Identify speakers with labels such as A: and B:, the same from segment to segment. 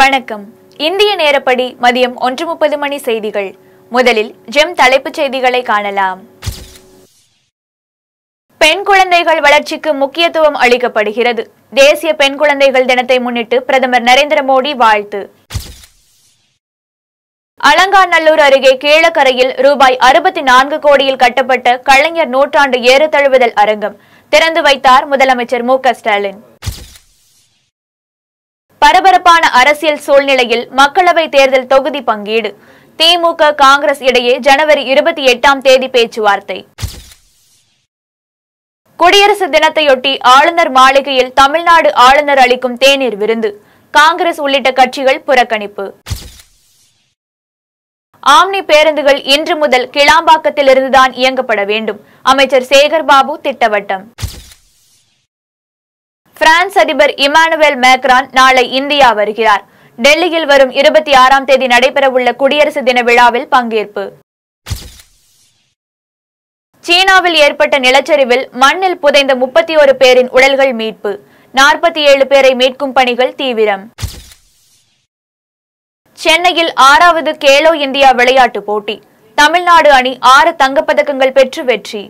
A: வணக்கம் இந்திய நேரப்படி மதியம் ஒன்று முப்பது மணி செய்திகள் முதலில் ஜெம் தலைப்புச் செய்திகளை காணலாம் பெண் குழந்தைகள் வளர்ச்சிக்கு முக்கியத்துவம் அளிக்கப்படுகிறது தேசிய பெண் குழந்தைகள் தினத்தை முன்னிட்டு பிரதமர் நரேந்திர மோடி வாழ்த்து அலங்காநல்லூர் அருகே கீழக்கரையில் ரூபாய் அறுபத்தி நான்கு கோடியில் கட்டப்பட்ட கலைஞர் நூற்றாண்டு ஏறு தழுவுதல் அரங்கம் திறந்து வைத்தார் முதலமைச்சர் மு க ஸ்டாலின் பரபரப்பான அரசியல் சூழ்நிலையில் மக்களவை தேர்தல் தொகுதி பங்கீடு திமுக காங்கிரஸ் இடையே ஜனவரி இருபத்தி எட்டாம் தேதி பேச்சுவார்த்தை குடியரசு தினத்தையொட்டி ஆளுநர் மாளிகையில் தமிழ்நாடு ஆளுநர் அளிக்கும் தேநீர் விருந்து காங்கிரஸ் உள்ளிட்ட கட்சிகள் புறக்கணிப்பு ஆம்னி பேருந்துகள் இன்று முதல் கிளாம்பாக்கத்திலிருந்துதான் இயங்கப்பட வேண்டும் அமைச்சர் சேகர் பாபு திட்டவட்டம் பிரான்ஸ் அதிபர் இமானுவேல் மேக்ரான் நாளை இந்தியா வருகிறார் டெல்லியில் வரும் இருபத்தி ஆறாம் தேதி நடைபெறவுள்ள குடியரசு தின விழாவில் பங்கேற்பு சீனாவில் ஏற்பட்ட நிலச்சரிவில் மண்ணில் புதைந்த முப்பத்தி ஒரு பேரின் உடல்கள் மீட்பு நாற்பத்தி ஏழு பேரை மீட்கும் பணிகள் தீவிரம் சென்னையில் ஆறாவது கேலோ இந்தியா விளையாட்டுப் போட்டி தமிழ்நாடு அணி ஆறு தங்கப்பதக்கங்கள் பெற்று வெற்றி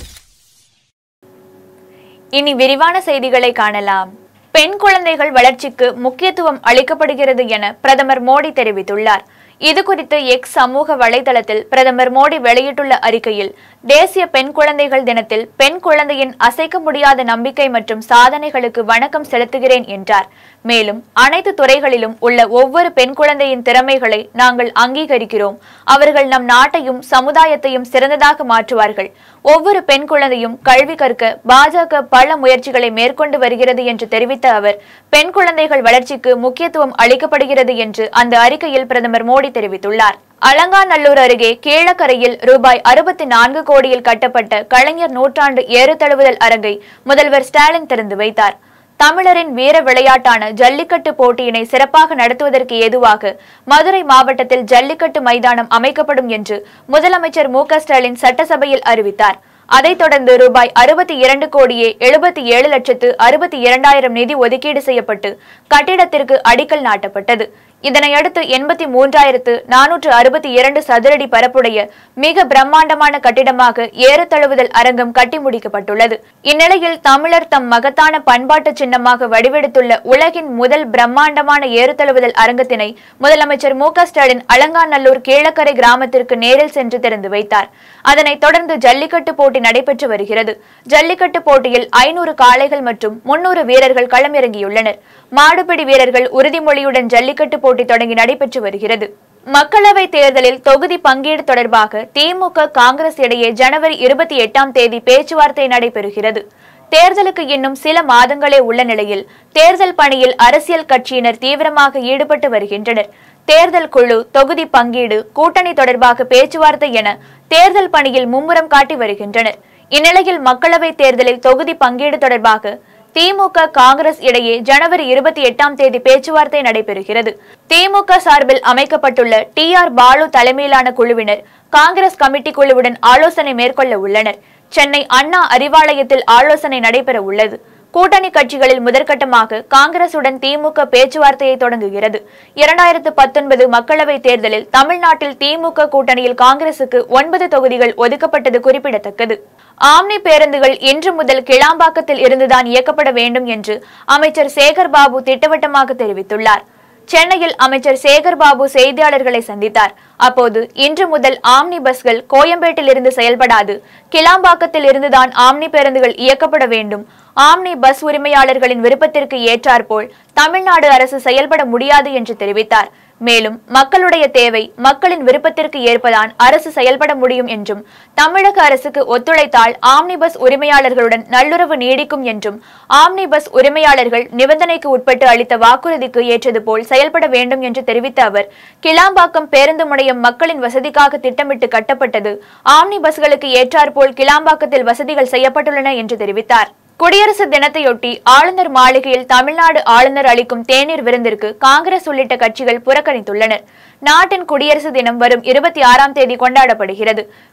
A: இனி விரிவான செய்திகளை காணலாம் பெண் குழந்தைகள் வளர்ச்சிக்கு முக்கியத்துவம் அளிக்கப்படுகிறது என பிரதமர் மோடி தெரிவித்துள்ளார் இது குறித்து எக்ஸ் சமூக வலைதளத்தில் பிரதமர் மோடி வெளியிட்டுள்ள அறிக்கையில் தேசிய பெண் குழந்தைகள் தினத்தில் பெண் குழந்தையின் அசைக்க முடியாத நம்பிக்கை மற்றும் சாதனைகளுக்கு வணக்கம் செலுத்துகிறேன் என்றார் மேலும் அனைத்து துறைகளிலும் உள்ள ஒவ்வொரு பெண் குழந்தையின் திறமைகளை நாங்கள் அங்கீகரிக்கிறோம் அவர்கள் நம் நாட்டையும் சமுதாயத்தையும் சிறந்ததாக மாற்றுவார்கள் ஒவ்வொரு பெண் குழந்தையும் கல்வி கற்க பாஜக பல முயற்சிகளை மேற்கொண்டு வருகிறது என்று தெரிவித்த அவர் பெண் குழந்தைகள் வளர்ச்சிக்கு முக்கியத்துவம் அளிக்கப்படுகிறது என்று அந்த அறிக்கையில் பிரதமர் மோடி தெரிவித்துள்ளார் அலங்காநல்லூர் அருகே கீழக்கரையில் ரூபாய் அறுபத்தி நான்கு கோடியில் கட்டப்பட்ட கலைஞர் நூற்றாண்டு ஏறு தழுவுதல் அரங்கை முதல்வர் ஸ்டாலின் திறந்து வைத்தார் தமிழரின் வீர விளையாட்டான ஜல்லிக்கட்டு போட்டியினை சிறப்பாக நடத்துவதற்கு ஏதுவாக மதுரை மாவட்டத்தில் ஜல்லிக்கட்டு மைதானம் அமைக்கப்படும் என்று முதலமைச்சர் மு க ஸ்டாலின் சட்டசபையில் அறிவித்தார் அதைத் தொடர்ந்து ரூபாய் அறுபத்தி இரண்டு கோடியே எழுபத்தி ஏழு லட்சத்து அறுபத்தி இரண்டாயிரம் நிதி ஒதுக்கீடு செய்யப்பட்டு கட்டிடத்திற்கு அடிக்கல் நாட்டப்பட்டது இதனையடுத்து எண்பத்தி மூன்றாயிரத்து நானூற்று அறுபத்தி இரண்டு சதுரடி பரப்புடைய மிக பிரம்மாண்டமான கட்டிடமாக ஏறு தழுவுதல் அரங்கம் கட்டி முடிக்கப்பட்டுள்ளது இந்நிலையில் தமிழர் தம் மகத்தான பண்பாட்டு சின்னமாக வடிவெடுத்துள்ள உலகின் முதல் பிரம்மாண்டமான ஏறு தழுவுதல் அரங்கத்தினை முதலமைச்சர் மு க ஸ்டாலின் அலங்காநல்லூர் கீழக்கரை கிராமத்திற்கு நேரில் சென்று திறந்து வைத்தார் அதனைத் தொடர்ந்து ஜல்லிக்கட்டு போட்டி நடைபெற்று வருகிறது ஜல்லிக்கட்டு போட்டியில் ஐநூறு காளைகள் மற்றும் முன்னூறு வீரர்கள் களமிறங்கியுள்ளனர் மாடுபிடி வீரர்கள் உறுதிமொழியுடன் ஜல்லிக்கட்டு போட்டி தொடங்கி நடைபெற்று வருகிறது மக்களவை தேர்தலில் தொகுதி பங்கீடு தொடர்பாக திமுக காங்கிரஸ் இடையே ஜனவரி இருபத்தி எட்டாம் தேதி பேச்சுவார்த்தை நடைபெறுகிறது தேர்தலுக்கு இன்னும் சில மாதங்களே உள்ள நிலையில் தேர்தல் பணியில் அரசியல் கட்சியினர் தீவிரமாக ஈடுபட்டு வருகின்றனர் தேர்தல் குழு தொகுதி பங்கீடு கூட்டணி தொடர்பாக பேச்சுவார்த்தை என தேர்தல் பணியில் மும்முரம் காட்டி வருகின்றனர் இந்நிலையில் மக்களவை தேர்தலில் தொகுதி பங்கீடு தொடர்பாக திமுக காங்கிரஸ் இடையே ஜனவரி இருபத்தி எட்டாம் தேதி பேச்சுவார்த்தை நடைபெறுகிறது திமுக சார்பில் அமைக்கப்பட்டுள்ள டி ஆர் பாலு தலைமையிலான குழுவினர் காங்கிரஸ் கமிட்டி குழுவுடன் ஆலோசனை மேற்கொள்ள உள்ளனர் சென்னை அண்ணா அறிவாலயத்தில் ஆலோசனை நடைபெற உள்ளது கூட்டணி கட்சிகளில் முதற்கட்டமாக காங்கிரசுடன் திமுக பேச்சுவார்த்தையை தொடங்குகிறது இரண்டாயிரத்து பத்தொன்பது மக்களவை தேர்தலில் தமிழ்நாட்டில் திமுக கூட்டணியில் காங்கிரசுக்கு ஒன்பது தொகுதிகள் ஒதுக்கப்பட்டது குறிப்பிடத்தக்கது ஆம்னி பேருந்துகள் இன்று முதல் கிளாம்பாக்கத்தில் இருந்துதான் இயக்கப்பட வேண்டும் என்று அமைச்சர் சேகர் பாபு திட்டவட்டமாக தெரிவித்துள்ளார் சென்னையில் அமைச்சர் சேகர் பாபு செய்தியாளர்களை சந்தித்தார் அப்போது இன்று முதல் ஆம்னி பஸ்கள் கோயம்பேட்டில் இருந்து செயல்படாது கிளாம்பாக்கத்தில் இருந்துதான் ஆம்னி பேருந்துகள் இயக்கப்பட வேண்டும் ஆம்னி பஸ் உரிமையாளர்களின் விருப்பத்திற்கு ஏற்றாற்போல் தமிழ்நாடு அரசு செயல்பட முடியாது என்று தெரிவித்தார் மேலும் மக்களுடைய தேவை மக்களின் விருப்பத்திற்கு ஏற்பதான் அரசு செயல்பட முடியும் என்றும் தமிழக அரசுக்கு ஒத்துழைத்தால் ஆம்னி பஸ் உரிமையாளர்களுடன் நல்லுறவு நீடிக்கும் என்றும் ஆம்னி பஸ் உரிமையாளர்கள் நிபந்தனைக்கு உட்பட்டு அளித்த வாக்குறுதிக்கு ஏற்றது போல் செயல்பட வேண்டும் என்று தெரிவித்த அவர் கிளாம்பாக்கம் பேருந்து முனையம் மக்களின் வசதிக்காக திட்டமிட்டு கட்டப்பட்டது ஆம்னி பஸ்களுக்கு ஏற்றாற்போல் கிளாம்பாக்கத்தில் வசதிகள் செய்யப்பட்டுள்ளன என்று தெரிவித்தார் குடியரசு தினத்தையொட்டி ஆளுநர் மாளிகையில் தமிழ்நாடு ஆளுநர் அளிக்கும் தேநீர் விருந்திற்கு காங்கிரஸ் உள்ளிட்ட கட்சிகள் புறக்கணித்துள்ளனர் நாட்டின் குடியரசு தினம் வரும் இருபத்தி ஆறாம் தேதி கொண்டாடப்படுகிறது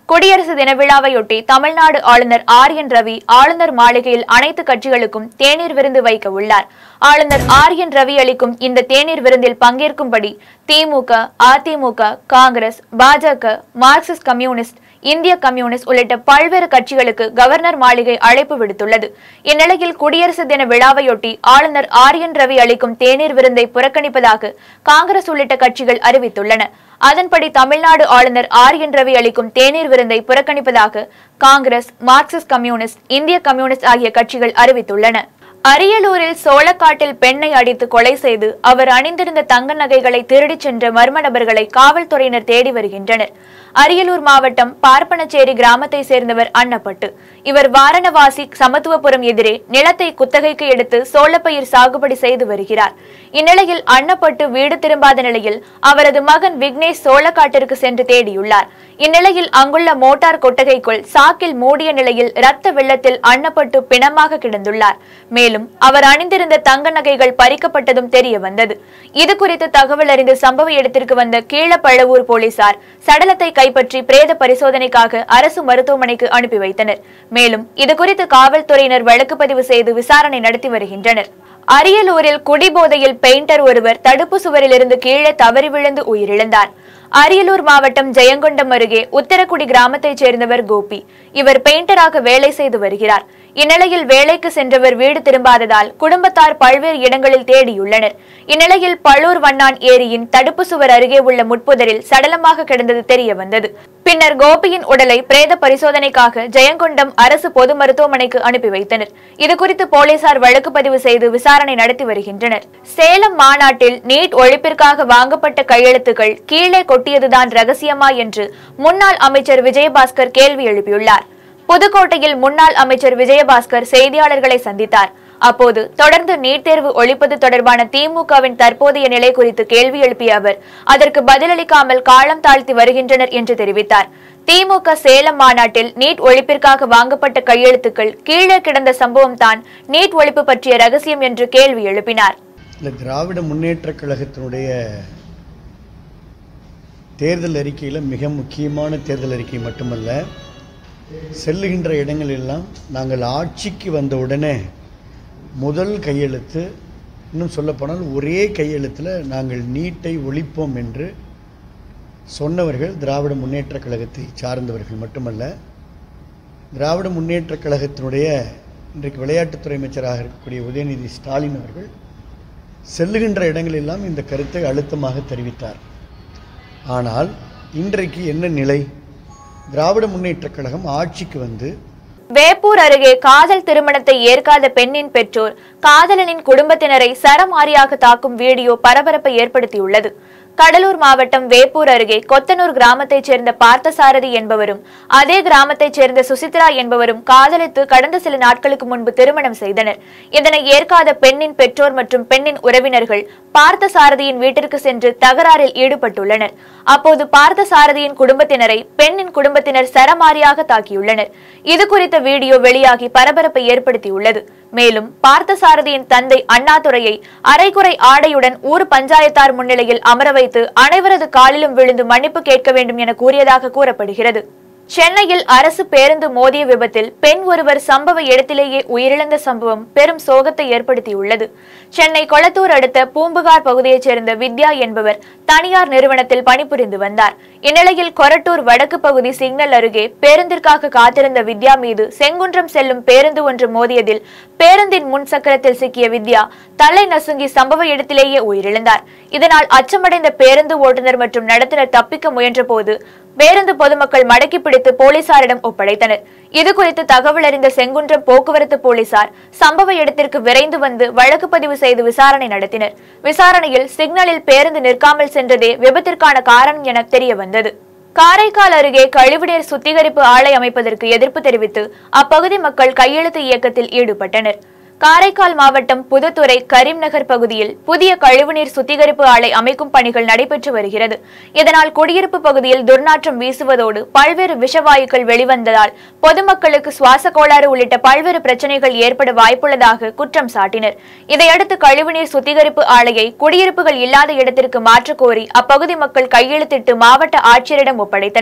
A: குடியரசு தின விழாவையொட்டி தமிழ்நாடு ஆளுநர் ஆர் என் ரவி ஆளுநர் மாளிகையில் அனைத்து கட்சிகளுக்கும் தேநீர் விருந்து வைக்க உள்ளார் ஆளுநர் ஆர் என் ரவி அளிக்கும் இந்த தேநீர் விருந்தில் பங்கேற்கும்படி திமுக அதிமுக காங்கிரஸ் பாஜக மார்க்சிஸ்ட் கம்யூனிஸ்ட் இந்திய கம்யூனிஸ்ட் உள்ளிட்ட பல்வேறு கட்சிகளுக்கு கவர்னர் மாளிகை அழைப்பு விடுத்துள்ளது இந்நிலையில் குடியரசு தின விழாவையொட்டி ஆளுநர் ஆர் என் ரவி அளிக்கும் தேநீர் விருந்தை புறக்கணிப்பதாக காங்கிரஸ் உள்ளிட்ட கட்சிகள் அறிவித்துள்ளன அதன்படி தமிழ்நாடு ஆளுநர் ஆர் என் ரவி அளிக்கும் தேநீர் விருந்தை புறக்கணிப்பதாக காங்கிரஸ் மார்க்சிஸ்ட் கம்யூனிஸ்ட் இந்திய கம்யூனிஸ்ட் ஆகிய கட்சிகள் அறிவித்துள்ளன அரியலூரில் சோளக்காட்டில் பெண்ணை அடித்து கொலை செய்து அவர் அணிந்திருந்த தங்க நகைகளை திருடிச் சென்ற மர்ம நபர்களை காவல்துறையினர் தேடி வருகின்றனர் அரியலூர் மாவட்டம் பார்ப்பனச்சேரி கிராமத்தை சேர்ந்தவர் அன்னப்பட்டு இவர் வாரணவாசி சமத்துவபுரம் எதிரே நிலத்தை குத்தகைக்கு எடுத்து சோளப்பயிர் சாகுபடி செய்து வருகிறார் இந்நிலையில் அன்னப்பட்டு வீடு திரும்பாத நிலையில் அவரது மகன் விக்னேஷ் சோளக்காட்டிற்கு சென்று தேடியுள்ளார் இந்நிலையில் அங்குள்ள மோட்டார் கொட்டகைக்குள் சாக்கில் மூடிய நிலையில் இரத்த வெள்ளத்தில் அன்னப்பட்டு பிணமாக கிடந்துள்ளார் மேலும் அவர் அணிந்திருந்த தங்க நகைகள் பறிக்கப்பட்டதும் தெரிய வந்தது இது குறித்து தகவல் அறிந்து சம்பவ இடத்திற்கு வந்த கீழப்பழவூர் போலீசார் சடலத்தை கைப்பற்றி பிரேத பரிசோதனைக்காக அரசு மருத்துவமனைக்கு அனுப்பி வைத்தனர் மேலும் இது குறித்து காவல்துறையினர் வழக்கு பதிவு செய்து விசாரணை நடத்தி வருகின்றனர் அரியலூரில் குடிபோதையில் பெயிண்டர் ஒருவர் தடுப்பு சுவரிலிருந்து கீழே தவறி விழுந்து உயிரிழந்தார் அரியலூர் மாவட்டம் ஜெயங்கொண்டம் அருகே உத்தரக்குடி கிராமத்தைச் சேர்ந்தவர் கோபி இவர் பெயிண்டராக வேலை செய்து வருகிறார் இந்நிலையில் வேலைக்கு சென்றவர் வீடு திரும்பாததால் குடும்பத்தார் பல்வேறு இடங்களில் தேடியுள்ளனர் இந்நிலையில் பழூர் வண்ணான் ஏரியின் தடுப்பு சுவர் அருகே உள்ள முட்புதரில் சடலமாக கிடந்தது தெரிய வந்தது பின்னர் கோபியின் உடலை பிரேத பரிசோதனைக்காக ஜெயங்கொண்டம் அரசு பொது மருத்துவமனைக்கு அனுப்பி வைத்தனர் இதுகுறித்து போலீசார் வழக்கு பதிவு செய்து விசாரணை நடத்தி வருகின்றனர் சேலம் மாநாட்டில் நீட் ஒழிப்பிற்காக வாங்கப்பட்ட கையெழுத்துக்கள் கீழே கொட்டியதுதான் ரகசியமா என்று முன்னாள் அமைச்சர் விஜயபாஸ்கர் கேள்வி எழுப்பியுள்ளார் புதுக்கோட்டையில் முன்னாள் அமைச்சர் விஜயபாஸ்கர் செய்தியாளர்களை சந்தித்தார் அப்போது தொடர்ந்து நீட் தேர்வு ஒழிப்பது தொடர்பான திமுகவின் தற்போதைய நிலை குறித்து கேள்வி எழுப்பிய அவர் அதற்கு பதிலளிக்காமல் காலம் தாழ்த்தி வருகின்றனர் என்று தெரிவித்தார் திமுக சேலம் மாநாட்டில் நீட் ஒழிப்பிற்காக வாங்கப்பட்ட கையெழுத்துக்கள் கீழே கிடந்த சம்பவம் தான் நீட் ஒழிப்பு பற்றிய ரகசியம் என்று கேள்வி எழுப்பினார்
B: இல்லை திராவிட முன்னேற்றக் கழகத்தினுடைய தேர்தல் அறிக்கையில் மிக முக்கியமான தேர்தல் அறிக்கை மட்டுமல்ல செல்லுகின்ற இடங்களெல்லாம் நாங்கள் ஆட்சிக்கு வந்த உடனே முதல் கையெழுத்து இன்னும் சொல்லப்போனால் ஒரே கையெழுத்தில் நாங்கள் நீட்டை ஒழிப்போம் என்று சொன்னவர்கள் திராவிட முன்னேற்றக் கழகத்தை சார்ந்தவர்கள் மட்டுமல்ல திராவிட முன்னேற்றக் கழகத்தினுடைய இன்றைக்கு விளையாட்டுத்துறை அமைச்சராக இருக்கக்கூடிய உதயநிதி ஸ்டாலின் அவர்கள் செல்லுகின்ற இடங்களெல்லாம் இந்த கருத்தை அழுத்தமாக தெரிவித்தார் ஆனால் இன்றைக்கு என்ன நிலை திராவிட முன்னேற்றக் கழகம் ஆட்சிக்கு வந்து
A: வேப்பூர் அருகே காதல் திருமணத்தை ஏற்காத பெண்ணின் பெற்றோர் காதலனின் குடும்பத்தினரை சரமாரியாக தாக்கும் வீடியோ பரபரப்பை ஏற்படுத்தியுள்ளது கடலூர் மாவட்டம் வேப்பூர் அருகே கொத்தனூர் கிராமத்தைச் சேர்ந்த பார்த்தசாரதி என்பவரும் அதே கிராமத்தைச் சேர்ந்த சுசித்ரா என்பவரும் காதலித்து கடந்த சில நாட்களுக்கு முன்பு திருமணம் செய்தனர் இதனை ஏற்காத பெண்ணின் பெற்றோர் மற்றும் பெண்ணின் உறவினர்கள் பார்த்தசாரதியின் வீட்டிற்கு சென்று தகராறில் ஈடுபட்டுள்ளனர் அப்போது பார்த்தசாரதியின் குடும்பத்தினரை பெண்ணின் குடும்பத்தினர் சரமாரியாக தாக்கியுள்ளனர் இது குறித்த வீடியோ வெளியாகி பரபரப்பை ஏற்படுத்தியுள்ளது மேலும் பார்த்தசாரதியின் தந்தை அண்ணாதுரையை அரைகுறை ஆடையுடன் ஊர் பஞ்சாயத்தார் முன்னிலையில் அமர வைத்து அனைவரது காலிலும் விழுந்து மன்னிப்பு கேட்க வேண்டும் என கூறியதாக கூறப்படுகிறது சென்னையில் அரசு பேருந்து மோதிய விபத்தில் பெண் ஒருவர் சம்பவ இடத்திலேயே உயிரிழந்த சம்பவம் பெரும் சோகத்தை ஏற்படுத்தியுள்ளது சென்னை கொளத்தூர் அடுத்த பூம்புகார் பகுதியைச் சேர்ந்த வித்யா என்பவர் தனியார் நிறுவனத்தில் பணிபுரிந்து வந்தார் இந்நிலையில் கொரட்டூர் வடக்கு பகுதி சிக்னல் அருகே பேருந்திற்காக காத்திருந்த வித்யா மீது செங்குன்றம் செல்லும் பேருந்து ஒன்று மோதியதில் பேருந்தின் முன் சக்கரத்தில் சிக்கிய வித்யா தலை நசுங்கி சம்பவ இடத்திலேயே உயிரிழந்தார் இதனால் அச்சமடைந்த பேருந்து ஓட்டுநர் மற்றும் நடத்துனர் தப்பிக்க முயன்றபோது பேருந்து பொதுமக்கள் மடக்கி பிடித்து போலீசாரிடம் ஒப்படைத்தனர் இது குறித்து தகவல் அறிந்த செங்குன்றம் போக்குவரத்து போலீசார் சம்பவ இடத்திற்கு விரைந்து வந்து வழக்கு பதிவு செய்து விசாரணை நடத்தினர் விசாரணையில் சிக்னலில் பேருந்து நிற்காமல் சென்றதே விபத்திற்கான காரணம் என தெரிய வந்தது காரைக்கால் அருகே கழிவுநீர் சுத்திகரிப்பு ஆலை அமைப்பதற்கு எதிர்ப்பு தெரிவித்து அப்பகுதி மக்கள் கையெழுத்து இயக்கத்தில் ஈடுபட்டனர் காரைக்கால் மாவட்டம் புதுத்துறை கரீம் நகர் பகுதியில் புதிய கழிவுநீர் சுத்திகரிப்பு ஆலை அமைக்கும் பணிகள் நடைபெற்று வருகிறது இதனால் குடியிருப்பு பகுதியில் துர்நாற்றம் வீசுவதோடு பல்வேறு விஷவாயுக்கள் வெளிவந்ததால் பொதுமக்களுக்கு சுவாச கோளாறு உள்ளிட்ட பல்வேறு பிரச்சனைகள் ஏற்பட வாய்ப்புள்ளதாக குற்றம் சாட்டினர் இதையடுத்து கழிவுநீர் சுத்திகரிப்பு ஆலையை குடியிருப்புகள் இல்லாத இடத்திற்கு மாற்றக் கோரி அப்பகுதி மக்கள் கையெழுத்திட்டு மாவட்ட ஆட்சியரிடம் ஒப்படைத்தனர்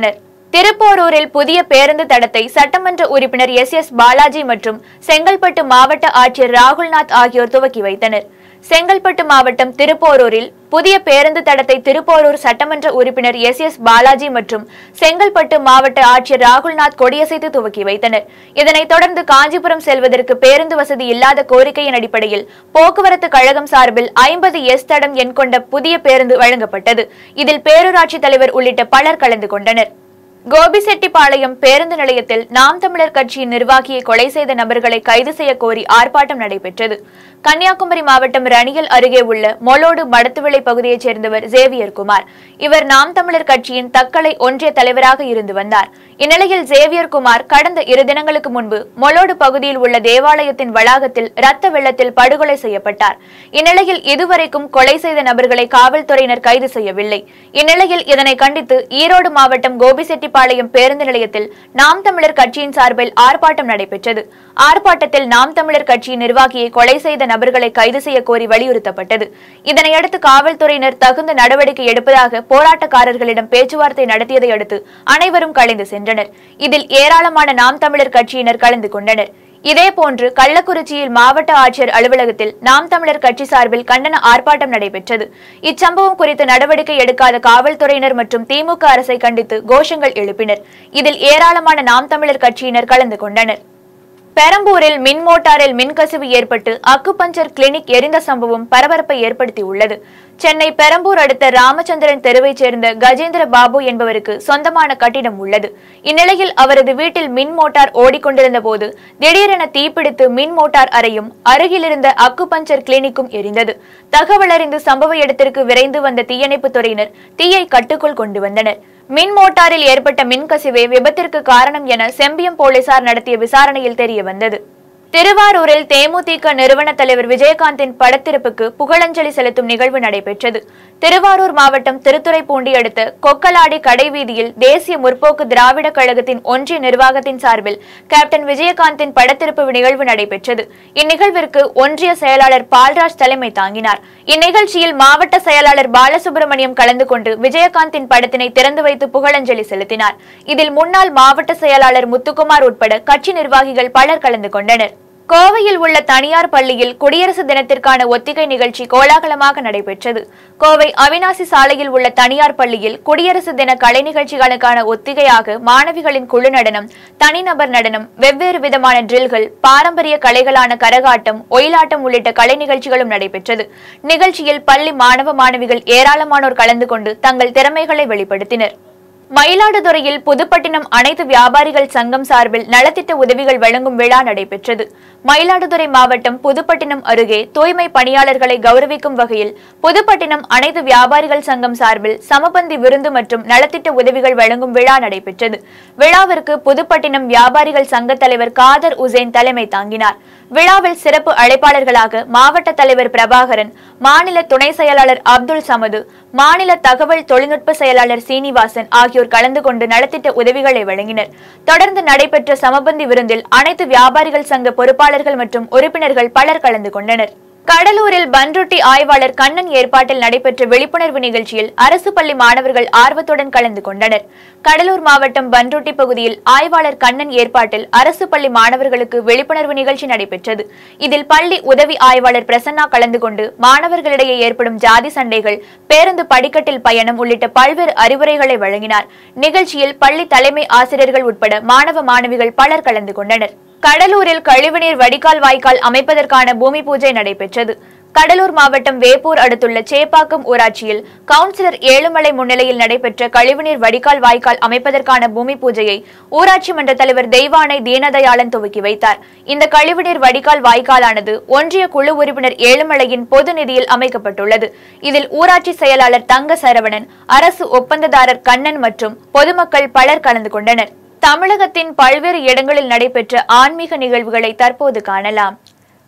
A: திருப்போரூரில் புதிய பேருந்து தடத்தை சட்டமன்ற உறுப்பினர் எஸ் எஸ் பாலாஜி மற்றும் செங்கல்பட்டு மாவட்ட ஆட்சியர் ராகுல்நாத் ஆகியோர் துவக்கி வைத்தனர் செங்கல்பட்டு மாவட்டம் திருப்போரூரில் புதிய பேருந்து தடத்தை திருப்போரூர் சட்டமன்ற உறுப்பினர் எஸ் எஸ் பாலாஜி மற்றும் செங்கல்பட்டு மாவட்ட ஆட்சியர் ராகுல்நாத் கொடியசைத்து துவக்கி வைத்தனர் இதனைத் தொடர்ந்து காஞ்சிபுரம் செல்வதற்கு பேருந்து வசதி இல்லாத கோரிக்கையின் அடிப்படையில் போக்குவரத்து கழகம் சார்பில் ஐம்பது எஸ் தடம் எண் கொண்ட புதிய பேருந்து வழங்கப்பட்டது இதில் பேரூராட்சி தலைவர் உள்ளிட்ட பலர் கலந்து கொண்டனர் கோபிசெட்டிப்பாளையம் பேருந்து நிலையத்தில் நாம் தமிழர் கட்சியின் நிர்வாகியை கொலை செய்த நபர்களை கைது செய்ய கோரி ஆர்ப்பாட்டம் நடைபெற்றது கன்னியாகுமரி மாவட்டம் ரணியல் அருகே உள்ள மொலோடு மடத்துவிளை பகுதியைச் சேர்ந்தவர் ஜேவியர் குமார் இவர் நாம் தமிழர் கட்சியின் தக்கலை ஒன்றிய தலைவராக இருந்து வந்தார் இந்நிலையில் ஜேவியர் குமார் கடந்த இரு தினங்களுக்கு முன்பு மொலோடு பகுதியில் உள்ள தேவாலயத்தின் வளாகத்தில் ரத்த வெள்ளத்தில் படுகொலை செய்யப்பட்டார் இந்நிலையில் இதுவரைக்கும் கொலை செய்த நபர்களை காவல்துறையினர் கைது செய்யவில்லை இந்நிலையில் இதனை கண்டித்து ஈரோடு மாவட்டம் கோபிசெட்டிப்பாளையம் பேருந்து நிலையத்தில் நாம் தமிழர் கட்சியின் சார்பில் ஆர்ப்பாட்டம் நடைபெற்றது ஆர்ப்பாட்டத்தில் நாம் தமிழர் கட்சியின் நிர்வாகியை கொலை செய்த நபர்களை கைது செய்ய கோரி வலியுறுத்தப்பட்டது இதனையடுத்து காவல்துறையினர் தகுந்த நடவடிக்கை எடுப்பதாக போராட்டக்காரர்களிடம் பேச்சுவார்த்தை நடத்தியதை அடுத்து அனைவரும் கலைந்து சென்றனர் இதில் ஏராளமான நாம் தமிழர் கட்சியினர் கலந்து கொண்டனர் இதேபோன்று கள்ளக்குறிச்சியில் மாவட்ட ஆட்சியர் அலுவலகத்தில் நாம் தமிழர் கட்சி சார்பில் கண்டன ஆர்ப்பாட்டம் நடைபெற்றது இச்சம்பவம் குறித்து நடவடிக்கை எடுக்காத காவல்துறையினர் மற்றும் திமுக அரசை கண்டித்து கோஷங்கள் எழுப்பினர் இதில் ஏராளமான நாம் தமிழர் கட்சியினர் கலந்து கொண்டனர் பெரம்பூரில் மின் மோட்டாரில் மின்கசிவு ஏற்பட்டு அக்குபஞ்சர் கிளினிக் எரிந்த சம்பவம் பரபரப்பை ஏற்படுத்தியுள்ளது சென்னை பெரம்பூர் அடுத்த ராமச்சந்திரன் தெருவைச் சேர்ந்த கஜேந்திர பாபு என்பவருக்கு சொந்தமான கட்டிடம் உள்ளது இந்நிலையில் அவரது வீட்டில் மின் மோட்டார் ஓடிக்கொண்டிருந்த போது திடீரென தீப்பிடித்து மின் மோட்டார் அறையும் அருகிலிருந்த அக்குபஞ்சர் கிளினிக்கும் எரிந்தது தகவல் அறிந்து சம்பவ இடத்திற்கு விரைந்து வந்த தீயணைப்புத் துறையினர் தீயை கட்டுக்குள் கொண்டு வந்தனர் மின் மோட்டாரில் ஏற்பட்ட மின்கசிவே விபத்திற்கு காரணம் என செம்பியம் போலீசார் நடத்திய விசாரணையில் தெரிய வந்தது திருவாரூரில் தேமுதிக நிறுவன தலைவர் விஜயகாந்தின் படத்திருப்புக்கு புகழஞ்சலி செலுத்தும் நிகழ்வு நடைபெற்றது திருவாரூர் மாவட்டம் திருத்துறைப்பூண்டி அடுத்த கொக்கலாடி கடைவீதியில் தேசிய முற்போக்கு திராவிட கழகத்தின் ஒன்றிய நிர்வாகத்தின் சார்பில் கேப்டன் விஜயகாந்தின் படத்திருப்பு நிகழ்வு நடைபெற்றது இந்நிகழ்விற்கு ஒன்றிய செயலாளர் பால்ராஜ் தலைமை தாங்கினார் இந்நிகழ்ச்சியில் மாவட்ட செயலாளர் பாலசுப்ரமணியம் கலந்து கொண்டு விஜயகாந்தின் படத்தினை திறந்து வைத்து புகழஞ்சலி செலுத்தினார் இதில் முன்னாள் மாவட்ட செயலாளர் முத்துக்குமார் உட்பட கட்சி நிர்வாகிகள் பலர் கலந்து கொண்டனர் கோவையில் உள்ள தனியார் பள்ளியில் குடியரசு தினத்திற்கான ஒத்திகை நிகழ்ச்சி கோலாகலமாக நடைபெற்றது கோவை அவினாசி சாலையில் உள்ள தனியார் பள்ளியில் குடியரசு தின கலை நிகழ்ச்சிகளுக்கான ஒத்திகையாக மாணவிகளின் குழு நடனம் தனிநபர் நடனம் வெவ்வேறு விதமான ட்ரில்கள் பாரம்பரிய கலைகளான கரகாட்டம் ஒயிலாட்டம் உள்ளிட்ட கலை நிகழ்ச்சிகளும் நடைபெற்றது நிகழ்ச்சியில் பள்ளி மாணவ மாணவிகள் ஏராளமானோர் கலந்து கொண்டு தங்கள் திறமைகளை வெளிப்படுத்தினர் மயிலாடுதுறையில் புதுப்பட்டினம் அனைத்து வியாபாரிகள் சங்கம் சார்பில் நலத்திட்ட உதவிகள் வழங்கும் விழா நடைபெற்றது மயிலாடுதுறை மாவட்டம் புதுப்பட்டினம் அருகே தூய்மை பணியாளர்களை கௌரவிக்கும் வகையில் புதுப்பட்டினம் அனைத்து வியாபாரிகள் சங்கம் சார்பில் சமபந்தி விருந்து மற்றும் நலத்திட்ட உதவிகள் வழங்கும் விழா நடைபெற்றது விழாவிற்கு புதுப்பட்டினம் வியாபாரிகள் சங்க தலைவர் காதர் உசேன் தலைமை தாங்கினார் விழாவில் சிறப்பு அழைப்பாளர்களாக மாவட்ட தலைவர் பிரபாகரன் மாநில துணை செயலாளர் அப்துல் சமது மாநில தகவல் தொழில்நுட்ப செயலாளர் சீனிவாசன் ஆகியோர் கலந்து கொண்டு நலத்திட்ட உதவிகளை வழங்கினர் தொடர்ந்து நடைபெற்ற சமபந்தி விருந்தில் அனைத்து வியாபாரிகள் சங்க பொறுப்பாளர்கள் மற்றும் உறுப்பினர்கள் பலர் கலந்து கொண்டனர் கடலூரில் பன்ருட்டி ஆய்வாளர் கண்ணன் ஏற்பாட்டில் நடைபெற்ற விழிப்புணர்வு நிகழ்ச்சியில் அரசு பள்ளி மாணவர்கள் ஆர்வத்துடன் கலந்து கொண்டனர் கடலூர் மாவட்டம் பன்ருட்டி பகுதியில் ஆய்வாளர் கண்ணன் ஏற்பாட்டில் அரசு பள்ளி மாணவர்களுக்கு விழிப்புணர்வு நிகழ்ச்சி நடைபெற்றது இதில் பள்ளி உதவி ஆய்வாளர் பிரசன்னா கலந்து கொண்டு மாணவர்களிடையே ஏற்படும் ஜாதி சண்டைகள் பேருந்து படிக்கட்டில் பயணம் உள்ளிட்ட பல்வேறு அறிவுரைகளை வழங்கினார் நிகழ்ச்சியில் பள்ளி தலைமை ஆசிரியர்கள் உட்பட மாணவ மாணவிகள் பலர் கலந்து கொண்டனர் கடலூரில் கழிவுநீர் வடிகால் வாய்க்கால் அமைப்பதற்கான பூமி பூஜை நடைபெற்றது கடலூர் மாவட்டம் வேப்பூர் அடுத்துள்ள சேப்பாக்கம் ஊராட்சியில் கவுன்சிலர் ஏழுமலை முன்னிலையில் நடைபெற்ற கழிவுநீர் வடிகால் வாய்க்கால் அமைப்பதற்கான பூமி பூஜையை ஊராட்சி மன்ற தலைவர் தெய்வானை தீனதயாளன் துவக்கி வைத்தார் இந்த கழிவுநீர் வடிகால் வாய்க்காலானது ஒன்றிய குழு உறுப்பினர் ஏழுமலையின் பொது நிதியில் அமைக்கப்பட்டுள்ளது இதில் ஊராட்சி செயலாளர் தங்க சரவணன் அரசு ஒப்பந்ததாரர் கண்ணன் மற்றும் பொதுமக்கள் பலர் கலந்து கொண்டனர் தமிழகத்தின் பல்வேறு இடங்களில் நடைபெற்ற ஆன்மீக நிகழ்வுகளை தற்போது காணலாம்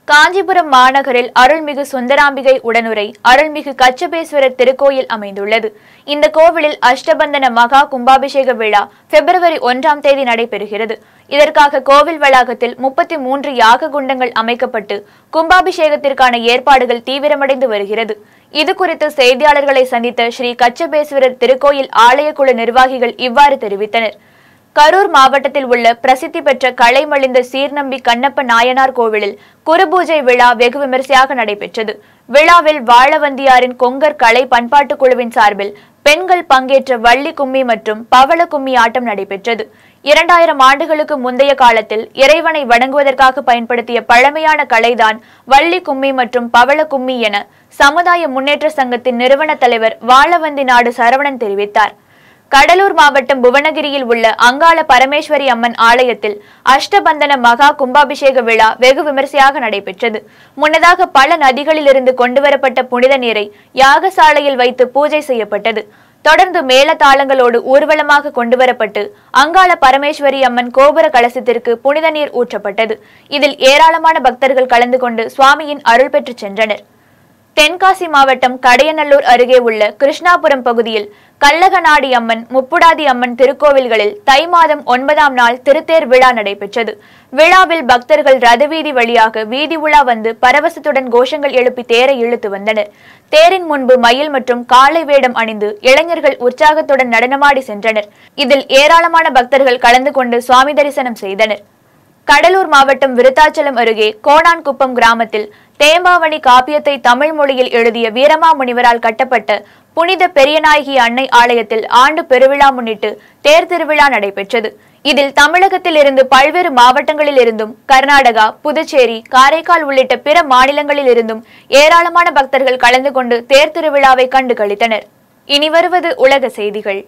A: காஞ்சிபுரம் மாநகரில் அருள்மிகு சுந்தராம்பிகை உடனுரை அருள்மிகு கச்சபேஸ்வரர் திருக்கோயில் அமைந்துள்ளது இந்த கோவிலில் அஷ்டபந்தன மகா கும்பாபிஷேக விழா பிப்ரவரி ஒன்றாம் தேதி நடைபெறுகிறது இதற்காக கோவில் வளாகத்தில் முப்பத்தி மூன்று யாக குண்டங்கள் அமைக்கப்பட்டு கும்பாபிஷேகத்திற்கான ஏற்பாடுகள் தீவிரமடைந்து வருகிறது இது குறித்து செய்தியாளர்களை சந்தித்த ஸ்ரீ கச்சபேஸ்வரர் திருக்கோயில் ஆலயக்குழு நிர்வாகிகள் இவ்வாறு தெரிவித்தனர் கரூர் மாவட்டத்தில் உள்ள பிரசித்தி பெற்ற கலைமலிந்த சீர்நம்பி கண்ணப்ப நாயனார் கோவிலில் குருபூஜை விழா வெகு விமரிசையாக நடைபெற்றது விழாவில் வாழவந்தியாரின் கொங்கர் கலை பண்பாட்டு குழுவின் சார்பில் பெண்கள் பங்கேற்ற வள்ளி கும்மி மற்றும் பவள கும்மி ஆட்டம் நடைபெற்றது இரண்டாயிரம் ஆண்டுகளுக்கு முந்தைய காலத்தில் இறைவனை வணங்குவதற்காக பயன்படுத்திய பழமையான கலைதான் வள்ளி கும்மி மற்றும் பவள கும்மி என சமுதாய முன்னேற்ற சங்கத்தின் நிறுவன தலைவர் வாழவந்தி நாடு சரவணன் தெரிவித்தார் கடலூர் மாவட்டம் புவனகிரியில் உள்ள அங்காள பரமேஸ்வரி அம்மன் ஆலயத்தில் அஷ்டபந்தன மகா கும்பாபிஷேக விழா வெகு விமரிசையாக நடைபெற்றது முன்னதாக பல நதிகளிலிருந்து கொண்டுவரப்பட்ட புனித நீரை யாகசாலையில் வைத்து பூஜை செய்யப்பட்டது தொடர்ந்து மேளதாளங்களோடு ஊர்வலமாக கொண்டுவரப்பட்டு அங்காள பரமேஸ்வரி அம்மன் கோபுர கலசத்திற்கு புனித நீர் ஊற்றப்பட்டது இதில் ஏராளமான பக்தர்கள் கலந்து கொண்டு சுவாமியின் அருள் பெற்றுச் சென்றனர் தென்காசி மாவட்டம் கடையநல்லூர் அருகே உள்ள கிருஷ்ணாபுரம் பகுதியில் கல்லகநாடி அம்மன் முப்புடாதி அம்மன் திருக்கோவில்களில் தை மாதம் ஒன்பதாம் நாள் திருத்தேர் விழா நடைபெற்றது விழாவில் பக்தர்கள் ரதவீதி வழியாக வீதி உலா வந்து பரவசத்துடன் கோஷங்கள் எழுப்பி தேரை இழுத்து வந்தனர் தேரின் முன்பு மயில் மற்றும் காளை வேடம் அணிந்து இளைஞர்கள் உற்சாகத்துடன் நடனமாடி சென்றனர் இதில் ஏராளமான பக்தர்கள் கலந்து கொண்டு சுவாமி தரிசனம் செய்தனர் கடலூர் மாவட்டம் விருத்தாச்சலம் அருகே கோணான்குப்பம் கிராமத்தில் தேம்பாவணி காப்பியத்தை தமிழ் மொழியில் எழுதிய வீரமா முனிவரால் கட்டப்பட்ட புனித பெரியநாயகி அன்னை ஆலயத்தில் ஆண்டு பெருவிழா முன்னிட்டு தேர் திருவிழா நடைபெற்றது இதில் தமிழகத்தில் இருந்து பல்வேறு மாவட்டங்களில் இருந்தும் கர்நாடகா புதுச்சேரி காரைக்கால் உள்ளிட்ட பிற மாநிலங்களில் இருந்தும் ஏராளமான பக்தர்கள் கலந்து கொண்டு தேர் திருவிழாவை கண்டு களித்தனர் இனி வருவது உலக செய்திகள்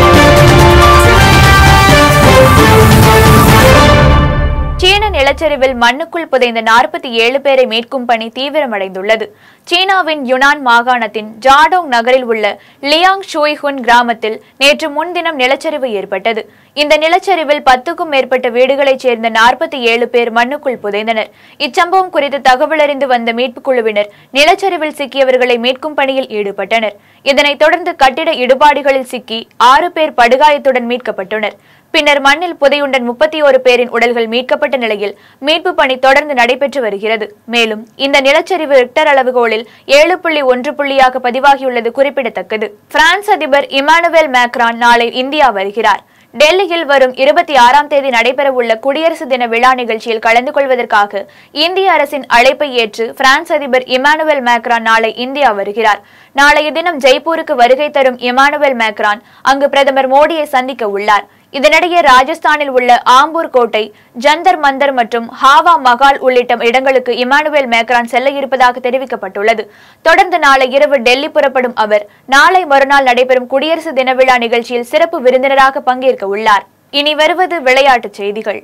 A: சீன நிலச்சரிவில் மண்ணுக்குள் புதைந்த நாற்பத்தி ஏழு பேரை மீட்கும் பணி தீவிரமடைந்துள்ளது சீனாவின் யுனான் மாகாணத்தின் ஜாடோங் நகரில் உள்ள லியாங் ஷூய்ஹுன் கிராமத்தில் நேற்று முன்தினம் நிலச்சரிவு ஏற்பட்டது இந்த நிலச்சரிவில் பத்துக்கும் மேற்பட்ட வீடுகளைச் சேர்ந்த நாற்பத்தி ஏழு பேர் மண்ணுக்குள் புதைந்தனர் இச்சம்பவம் குறித்து தகவல் அறிந்து வந்த மீட்புக் குழுவினர் நிலச்சரிவில் சிக்கியவர்களை மீட்கும் பணியில் ஈடுபட்டனர் இதனைத் தொடர்ந்து கட்டிட இடுபாடுகளில் சிக்கி ஆறு பேர் படுகாயத்துடன் மீட்கப்பட்டனர் பின்னர் மண்ணில் புதையுண்டன் முப்பத்தி ஒரு பேரின் உடல்கள் மீட்கப்பட்ட நிலையில் மீட்பு பணி தொடர்ந்து நடைபெற்று வருகிறது மேலும் இந்த நிலச்சரிவு ரிக்டர் அளவுகோலில் ஏழு புள்ளி ஒன்று புள்ளியாக பதிவாகியுள்ளது குறிப்பிடத்தக்கது பிரான்ஸ் அதிபர் இமானுவேல் மேக்ரான் நாளை இந்தியா வருகிறார் டெல்லியில் வரும் இருபத்தி ஆறாம் தேதி நடைபெறவுள்ள குடியரசு தின விழா நிகழ்ச்சியில் கலந்து கொள்வதற்காக இந்திய அரசின் அழைப்பை ஏற்று பிரான்ஸ் அதிபர் இமானுவேல் மேக்ரான் நாளை இந்தியா வருகிறார் நாளைய தினம் ஜெய்ப்பூருக்கு வருகை தரும் இமானுவேல் மேக்ரான் அங்கு பிரதமர் மோடியை சந்திக்க உள்ளார் இதனிடையே ராஜஸ்தானில் உள்ள ஆம்பூர் கோட்டை ஜந்தர் மந்தர் மற்றும் ஹாவா மகால் உள்ளிட்ட இடங்களுக்கு இமானுவேல் மேக்ரான் செல்ல இருப்பதாக தெரிவிக்கப்பட்டுள்ளது தொடர்ந்து நாளை இரவு டெல்லி புறப்படும் அவர் நாளை மறுநாள் நடைபெறும் குடியரசு தின விழா நிகழ்ச்சியில் சிறப்பு விருந்தினராக பங்கேற்க உள்ளார் இனி வருவது விளையாட்டுச் செய்திகள்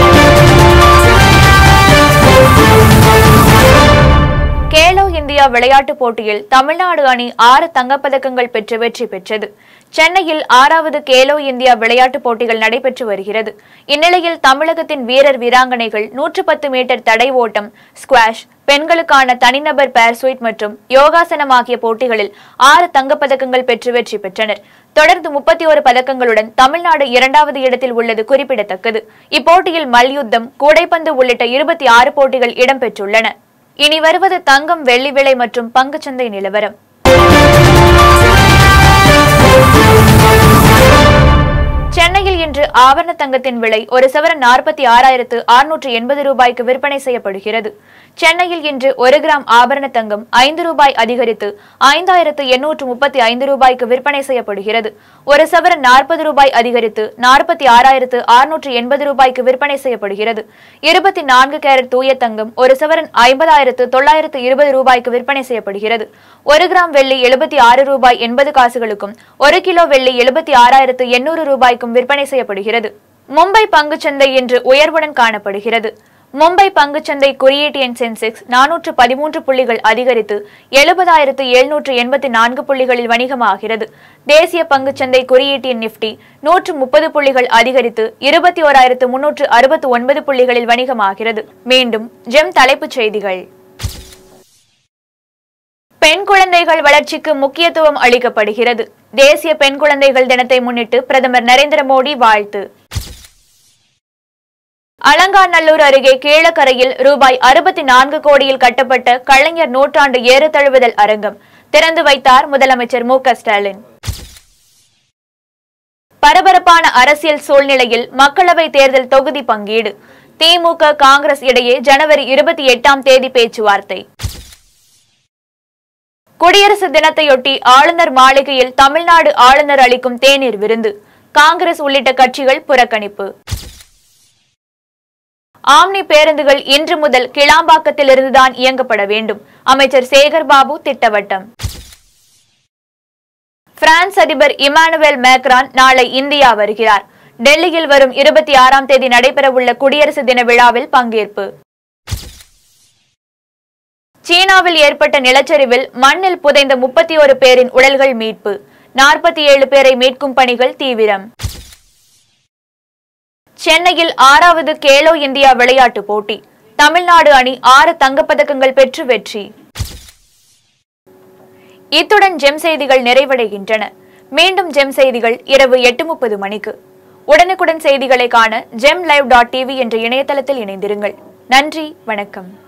A: கேலோ இந்தியா விளையாட்டுப் போட்டியில் தமிழ்நாடு அணி ஆறு தங்கப்பதக்கங்கள் பெற்று வெற்றி பெற்றது சென்னையில் ஆறாவது கேலோ இந்தியா விளையாட்டுப் போட்டிகள் நடைபெற்று வருகிறது இந்நிலையில் தமிழகத்தின் வீரர் வீராங்கனைகள் நூற்று பத்து மீட்டர் தடை ஓட்டம் ஸ்குவாஷ் பெண்களுக்கான தனிநபர் பேர்ஸ்வீட் மற்றும் யோகாசனம் ஆகிய போட்டிகளில் ஆறு தங்கப்பதக்கங்கள் பெற்று வெற்றி பெற்றனர் தொடர்ந்து முப்பத்தி ஒரு பதக்கங்களுடன் தமிழ்நாடு இரண்டாவது இடத்தில் உள்ளது குறிப்பிடத்தக்கது இப்போட்டியில் மல்யுத்தம் கூடைப்பந்து உள்ளிட்ட இருபத்தி ஆறு போட்டிகள் இடம்பெற்றுள்ளன இனி வருவது தங்கம் வெள்ளி விலை மற்றும் பங்குச்சந்தை நிலவரம் சென்னையில் இன்று ஆபரண தங்கத்தின் விலை ஒரு சவரன் நாற்பத்தி ஆறாயிரத்து அறுநூற்று எண்பது ரூபாய்க்கு விற்பனை செய்யப்படுகிறது சென்னையில் இன்று ஒரு கிராம் ஆபரண தங்கம் ஐந்து ரூபாய் அதிகரித்து ஐந்தாயிரத்து எண்ணூற்று முப்பத்தி ஐந்து ரூபாய்க்கு விற்பனை செய்யப்படுகிறது ஒரு சவரன் நாற்பது ரூபாய் அதிகரித்து நாற்பத்தி ஆறாயிரத்து அறுநூற்று எண்பது ரூபாய்க்கு விற்பனை செய்யப்படுகிறது இருபத்தி நான்கு கேரட் தூய தங்கம் ஒரு சவரன் ஐம்பதாயிரத்து தொள்ளாயிரத்து இருபது ரூபாய்க்கு விற்பனை செய்யப்படுகிறது ஒரு கிராம் வெள்ளி எழுபத்தி ஆறு ரூபாய் எண்பது காசுகளுக்கும் ஒரு கிலோ வெள்ளி எழுபத்தி ஆறாயிரத்து எண்ணூறு ரூபாய்க்கும் விற்பனை செய்யப்படுகிறது மும்பை பங்குச்சந்தை இன்று உயர்வுடன் காணப்படுகிறது மும்பை பங்குச்சந்தை குறியீட்டு எண் சென்செக்ஸ் நானூற்று பதிமூன்று புள்ளிகள் அதிகரித்து எழுபதாயிரத்து எழுநூற்று எண்பத்தி நான்கு புள்ளிகளில் வணிகமாகிறது தேசிய பங்குச்சந்தை குறியீட்டு எண் நிப்டி நூற்று முப்பது புள்ளிகள் அதிகரித்து இருபத்தி ஓராயிரத்து முன்னூற்று அறுபத்து ஒன்பது புள்ளிகளில் வணிகமாகிறது மீண்டும் ஜெம் தலைப்புச் செய்திகள் பெண் குழந்தைகள் வளர்ச்சிக்கு முக்கியத்துவம் அளிக்கப்படுகிறது தேசிய பெண் குழந்தைகள் தினத்தை முன்னிட்டு பிரதமர் நரேந்திர மோடி வாழ்த்து அலங்காநல்லூர் அருகே கீழக்கரையில் ரூபாய் அறுபத்தி நான்கு கோடியில் கட்டப்பட்ட கலைஞர் நூற்றாண்டு ஏறு தழுவுதல் அரங்கம் திறந்து வைத்தார் முதலமைச்சர் மு க ஸ்டாலின் பரபரப்பான அரசியல் சூழ்நிலையில் மக்களவை தேர்தல் தொகுதி பங்கீடு திமுக காங்கிரஸ் இடையே ஜனவரி இருபத்தி எட்டாம் தேதி பேச்சுவார்த்தை குடியரசு தினத்தையொட்டி ஆளுநர் மாளிகையில் தமிழ்நாடு ஆளுநர் அளிக்கும் தேநீர் விருந்து காங்கிரஸ் உள்ளிட்ட கட்சிகள் புறக்கணிப்பு ஆம்னி பேருந்துகள் இன்று முதல் கிளாம்பாக்கத்தில் இருந்துதான் இயங்கப்பட வேண்டும் அமைச்சர் சேகர் பாபு திட்டவட்டம் பிரான்ஸ் அதிபர் இமானுவேல் மேக்ரான் நாளை இந்தியா வருகிறார் டெல்லியில் வரும் இருபத்தி ஆறாம் தேதி நடைபெறவுள்ள குடியரசு தின விழாவில் பங்கேற்பு சீனாவில் ஏற்பட்ட நிலச்சரிவில் மண்ணில் புதைந்த முப்பத்தி ஒரு பேரின் உடல்கள் மீட்பு நாற்பத்தி ஏழு பேரை மீட்கும் பணிகள் தீவிரம் சென்னையில் ஆறாவது கேலோ இந்தியா விளையாட்டுப் போட்டி தமிழ்நாடு அணி ஆறு தங்கப்பதக்கங்கள் பெற்று வெற்றி இத்துடன் ஜெம் செய்திகள் நிறைவடைகின்றன மீண்டும் ஜெம் செய்திகள் இரவு எட்டு முப்பது மணிக்கு உடனுக்குடன் செய்திகளை காண ஜெம் லைவ் டாட் டிவி என்ற இணையதளத்தில் இணைந்திருங்கள் நன்றி வணக்கம்